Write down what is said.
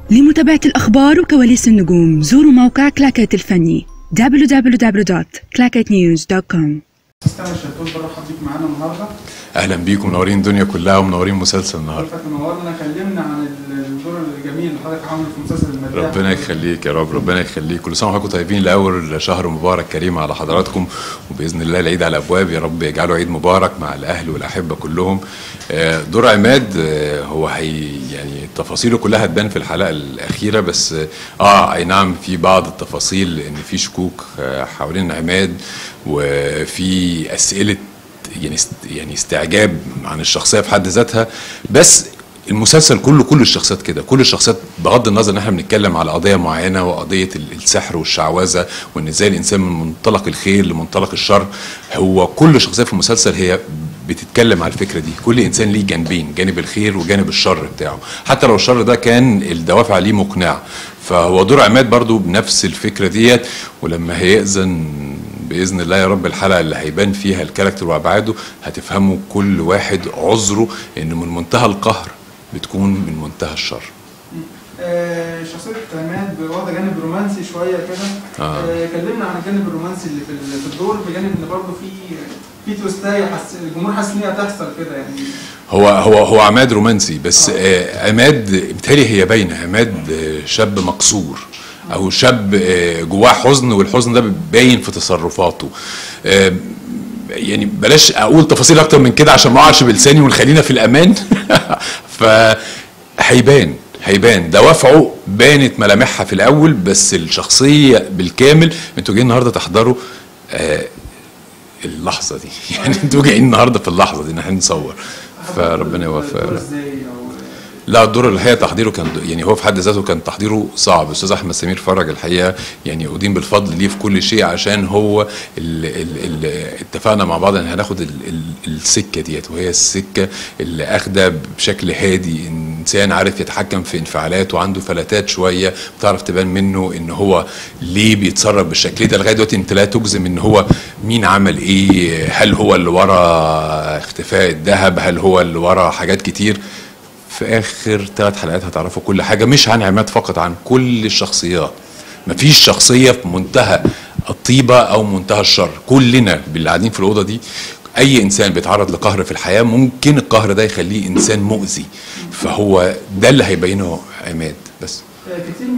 لمتابعة الأخبار وكواليس النجوم زوروا موقع كلاكيت الفني www.clacketnews.com استنى الشطول برحب بيك معانا النهارده اهلا بيكم منورين الدنيا كلها ومنورين مسلسل النهارده حضرتك منورنا كلمنا عن الدور الجميل اللي حضرتك عامله في مسلسل المداح ربنا يخليك يا رب ربنا يخليك كل سنه وحضراتكم طيبين الاول شهر مبارك كريم على حضراتكم وباذن الله العيد على الابواب يا رب يجعله عيد مبارك مع الاهل والاحبه كلهم آه، دور عماد آه، هو هي يعني تفاصيله كلها هتبان في الحلقه الاخيره بس اه آه، اي نعم في بعض التفاصيل ان في شكوك آه، حوالين عماد وفي اسئله يعني است يعني استعجاب عن الشخصيه في حد ذاتها بس المسلسل كله كل الشخصيات كده كل الشخصيات بغض النظر ان احنا بنتكلم على قضيه معينه وقضيه ال- السحر والشعوذه وان ازاي الانسان من منطلق الخير لمنطلق الشر هو كل شخصيه في المسلسل هي بتتكلم على الفكره دي كل انسان ليه جانبين جانب الخير وجانب الشر بتاعه حتى لو الشر ده كان الدوافع ليه مقنعه فهو دور عماد برضو بنفس الفكره ديت ولما هيأذن باذن الله يا رب الحلقه اللي هيبان فيها الكاركتر وابعاده هتفهموا كل واحد عذره انه من منتهى القهر بتكون من منتهى الشر آه، شخصية عماد واخدة جانب رومانسي شوية كده آه. آه، كلمنا عن الجانب الرومانسي اللي في ال- في الدور بجانب ان برضه في في توستاية حس الجمهور حاسس ان هي هتحصل كده يعني هو هو هو عماد رومانسي بس آه عماد بالتالي هي باينه عماد آه شاب مكسور او شاب آه جواه حزن والحزن ده باين في تصرفاته آه يعني بلاش اقول تفاصيل اكتر من كده عشان ما اقعش بلساني ونخلينا في الامان ف هيبان هيبان دوافعه بانت ملامحها في الاول بس الشخصيه بالكامل انتوا جايين النهارده تحضروا آه اللحظه دي يعني انتوا جايين النهارده في اللحظه دي ان احنا نصور فربنا يوفق الدور ازاي او لا الدور الحقيقه تحضيره كان يعني هو في حد ذاته كان تحضيره صعب استاذ احمد سمير فرج الحقيقه يعني ادين بالفضل ليه في كل شيء عشان هو ال ال ال اتفقنا مع بعض ان هناخد ال ال السكه ديت وهي السكه اللي اخده بشكل هادي انسان عارف يتحكم في انفعالاته وعنده فلتات شويه بتعرف تبان منه ان هو ليه بيتصرف بالشكل ده لغايه دلوقتي انت لا تجزم ان هو مين عمل ايه هل هو اللي ورا اختفاء الذهب هل هو اللي ورا حاجات كتير في اخر ثلاث حلقات هتعرفوا كل حاجه مش عن عماد فقط عن كل الشخصيات مفيش شخصيه في منتهى الطيبه او منتهى الشر كلنا اللي قاعدين في الاوضه دي اي انسان بيتعرض لقهر في الحياه ممكن القهر ده يخليه انسان مؤذي فهو ده اللي هيبينه عماد بس آه، كتير من